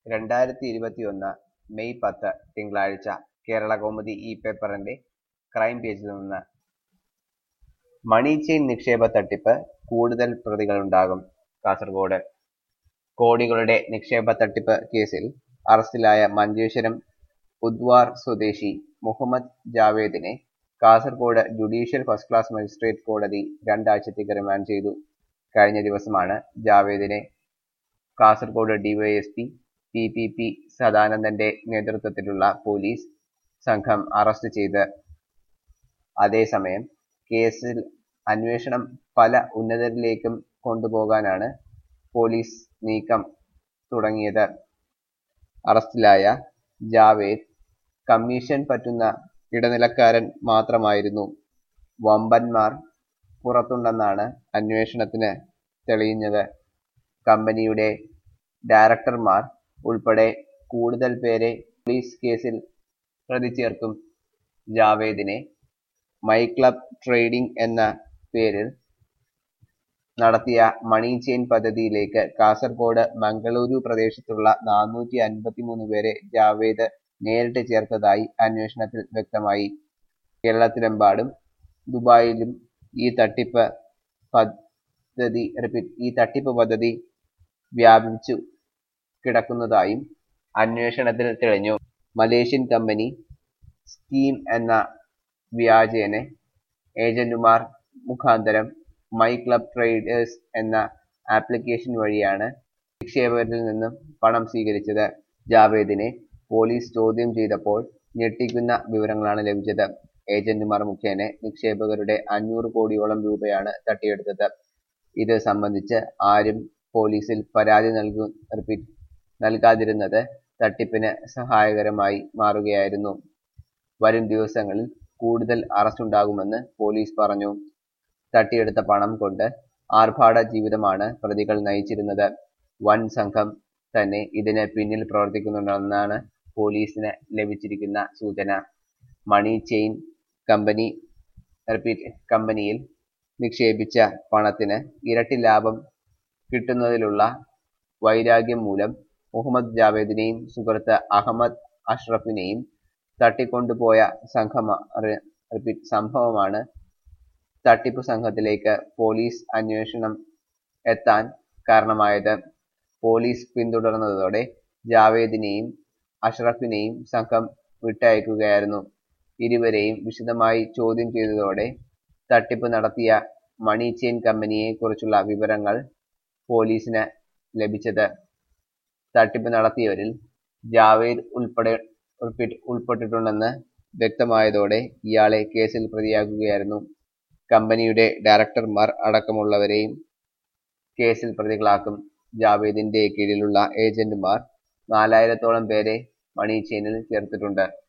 രണ്ടായിരത്തി ഇരുപത്തിയൊന്ന് മെയ് പത്ത് തിങ്കളാഴ്ച കേരളകൗമുദി ഈ പേപ്പറിന്റെ ക്രൈം പേജിൽ നിന്ന് മണി ചെയിൻ നിക്ഷേപ തട്ടിപ്പ് കൂടുതൽ പ്രതികളുണ്ടാകും കാസർഗോഡ് കോടികളുടെ നിക്ഷേപ തട്ടിപ്പ് കേസിൽ അറസ്റ്റിലായ മഞ്ചേശ്വരം ഉദ്വാർ സ്വദേശി മുഹമ്മദ് ജാവേദിനെ Kasaragod judicial first class magistrate കോടതി രണ്ടാഴ്ചത്തേക്ക് റിമാൻഡ് ചെയ്തു കഴിഞ്ഞ ദിവസമാണ് ജാവേദിനെ Kasaragod D Y S P P P P സദാനന്ദന്റെ നേതൃത്വത്തിലുള്ള പോലീസ് സംഘം അറസ്റ്റ് ചെയ്ത് അതേസമയം കേസിൽ അന്വേഷണം പല ഉന്നതരിലേക്കും കൊണ്ടുപോകാനാണ് പോലീസ് നീക്കം തുടങ്ങിയത് അറസ്റ്റിലായ ജാവേദ് കമ്മീഷൻ പറ്റുന്ന ഇടനിലക്കാരൻ മാത്രമായിരുന്നു വമ്പന്മാർ പുറത്തുണ്ടെന്നാണ് അന്വേഷണത്തിന് തെളിയുന്നത് കമ്പനിയുടെ ഡയറക്ടർമാർ ഉൾപ്പെടെ കൂടുതൽ പേരെ പോലീസ് കേസിൽ പ്രതി ചേർക്കും ജാവേദിനെ മൈ ക്ലബ് ട്രേഡിംഗ് എന്ന പേരിൽ നടത്തിയ മണി ചെയിൻ പദ്ധതിയിലേക്ക് കാസർഗോഡ് മംഗളൂരു പ്രദേശത്തുള്ള നാനൂറ്റി അൻപത്തിമൂന്ന് പേരെ ജാവേദ് നേരിട്ട് ചേർത്തതായി അന്വേഷണത്തിൽ വ്യക്തമായി കേരളത്തിലെമ്പാടും ദുബായിലും ഈ തട്ടിപ്പ് പദ്ധതി റിപ്പീറ്റ് ഈ തട്ടിപ്പ് പദ്ധതി വ്യാപിച്ചു കിടക്കുന്നതായും അന്വേഷണത്തിൽ തെളിഞ്ഞു മലേഷ്യൻ കമ്പനി സ്കീം എന്ന വ്യാജേന ഏജന്റുമാർ മുഖാന്തരം മൈ ക്ലബ് ട്രേഡേഴ്സ് എന്ന ആപ്ലിക്കേഷൻ വഴിയാണ് നിക്ഷേപകരിൽ നിന്നും പണം സ്വീകരിച്ചത് ജാവേദിനെ പോലീസ് ചോദ്യം ചെയ്തപ്പോൾ ഞെട്ടിക്കുന്ന വിവരങ്ങളാണ് ലഭിച്ചത് ഏജന്റുമാർ മുഖേന നിക്ഷേപകരുടെ അഞ്ഞൂറ് കോടിയോളം രൂപയാണ് തട്ടിയെടുത്തത് ഇത് സംബന്ധിച്ച് ആരും പോലീസിൽ പരാതി നൽകു റിപ്പീറ്റ് നൽകാതിരുന്നത് തട്ടിപ്പിന് സഹായകരമായി മാറുകയായിരുന്നു വരും ദിവസങ്ങളിൽ കൂടുതൽ അറസ്റ്റ് ഉണ്ടാകുമെന്ന് പോലീസ് പറഞ്ഞു തട്ടിയെടുത്ത പണം കൊണ്ട് ആർഭാട ജീവിതമാണ് പ്രതികൾ നയിച്ചിരുന്നത് വൻ സംഘം തന്നെ ഇതിന് പിന്നിൽ പ്രവർത്തിക്കുന്നുണ്ടെന്നാണ് പോലീസിന് ലഭിച്ചിരിക്കുന്ന സൂചന മണി ചെയിൻ കമ്പനി റിപ്പീറ്റ് കമ്പനിയിൽ നിക്ഷേപിച്ച പണത്തിന് ഇരട്ടി ലാഭം കിട്ടുന്നതിലുള്ള വൈരാഗ്യം മൂലം മുഹമ്മദ് ജാവേദിനെയും സുഹൃത്ത് അഹമ്മദ് അഷ്റഫിനെയും തട്ടിക്കൊണ്ടുപോയ സംഘം റിപ്പീറ്റ് സംഭവമാണ് തട്ടിപ്പ് സംഘത്തിലേക്ക് പോലീസ് അന്വേഷണം എത്താൻ കാരണമായത് പോലീസ് പിന്തുടർന്നതോടെ ജാവേദിനെയും അഷ്റഫിനെയും സംഘം വിട്ടയക്കുകയായിരുന്നു ഇരുവരെയും വിശദമായി ചോദ്യം ചെയ്തതോടെ തട്ടിപ്പ് നടത്തിയ മണി ചെയിൻ കമ്പനിയെ കുറിച്ചുള്ള വിവരങ്ങൾ പോലീസിന് ലഭിച്ചത് തട്ടിപ്പ് നടത്തിയവരിൽ ജാവേദ് ഉൾപ്പെടെ ഉൾപ്പെട്ടിട്ടുണ്ടെന്ന് വ്യക്തമായതോടെ ഇയാളെ കേസിൽ പ്രതിയാക്കുകയായിരുന്നു കമ്പനിയുടെ ഡയറക്ടർമാർ അടക്കമുള്ളവരെയും കേസിൽ പ്രതികളാക്കും ജാവേദിന്റെ കീഴിലുള്ള ഏജന്റുമാർ നാലായിരത്തോളം പേരെ മണി ചെയിനിൽ ചേർത്തിട്ടുണ്ട്